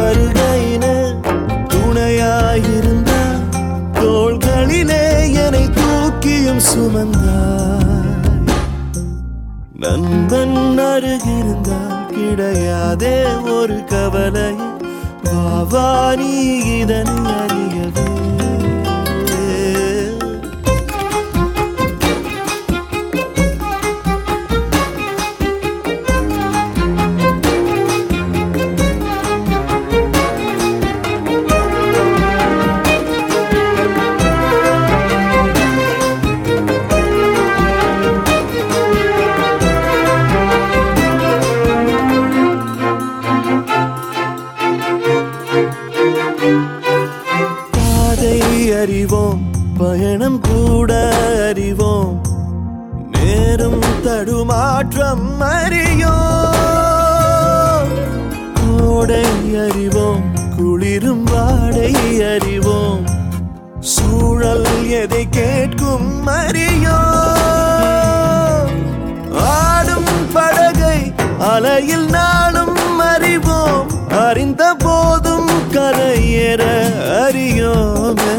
வருகையிலே துணையாயிருந்தாய் தோள்களிலே என்னை தூக்கியும் சுமந்தாய் நண்பன் அருகிருந்தால் கிடையாதே ஒரு கவலை வாவா நீ இதனை அறியவே பாதை அறிவோம் பயணம் கூட அறிவோம் நேரும் தடுமாற்றம் அறியோம் கோடை அறிவோம் குளிரும் வாடை அறிவோம் சூழல் எதை கேட்கும் அறியோம் ஆடும் படகை அலையில் நாளும் அறிவோம் அறிந்த போதும் கரையேற அறியோமே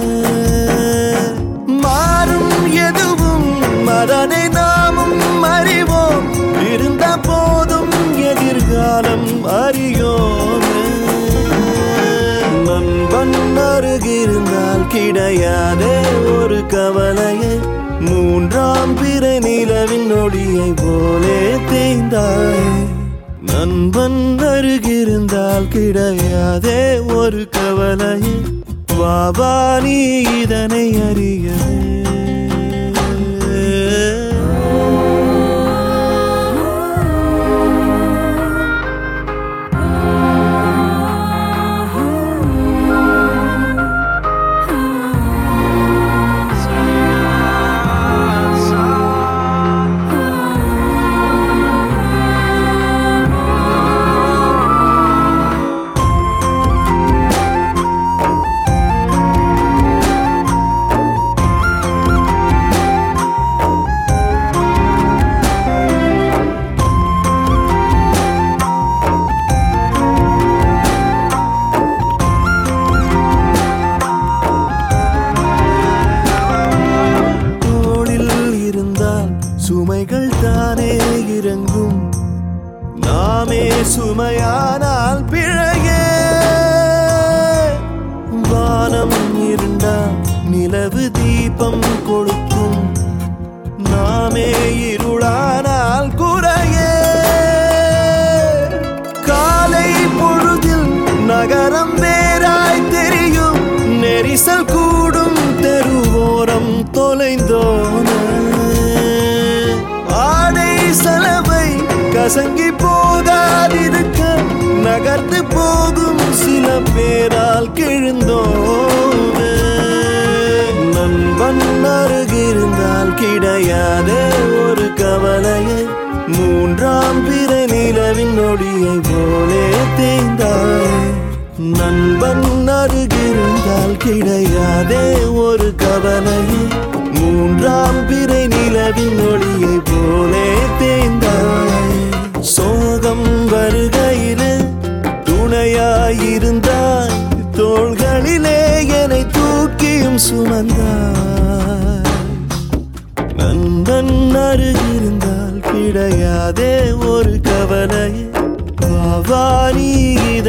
மாறும் எதுவும் அதனை நாமும் அறிவோம் இருந்த போதும் எதிர்காலம் அறியோமே நண்பன் அருகிருந்தால் கிடையாதே ஒரு கவலையை மூன்றாம் பிறை நிலவின் ஒளியை போலே தேய்ந்தாய் நண்பன் அருகிருந்தால் கிடையாதே ஒரு கவலையை வாவா நீ இதனை அறியவே தோளில் இருந்தால் சுமைகள் தானே இறங்கும் நாமே சுமையானால் பிழையே வானம் இருந்தால் நிலவு தீபம் கொளுத்தும் நாமே இருளானால் குறையே காலை பொழுதில் நகரம் வேறாய் தெரியும் நெரிசல் கூடும் தெருவோரம் தொலைந்தோன ஆடை செலவை கசங்கி போகாதிருக்க நகர்ந்து போகும் சில பேரால் கிழுந்தோன நண்பன் அருகிருந்தால் கிடையாதே ஒரு கவலையை மூன்றாம் பிறை நிலவின் நொடியை போலே தேய்ந்தாய் நண்பன் அருகிருந்தால் கிடையாதே ஒரு கவலையை மூன்றாம் பிறை நிலவின் ஒளியை போலே தேய்ந்தாய் சோகம் வருகையிலே துணையாயிருந்தாய் தோள்களிலே என்னை தூக்கியும் சுமந்தாய் நண்பன் அருகிருந்தால் கிடையாதே ஒரு கவலை வாவா நீ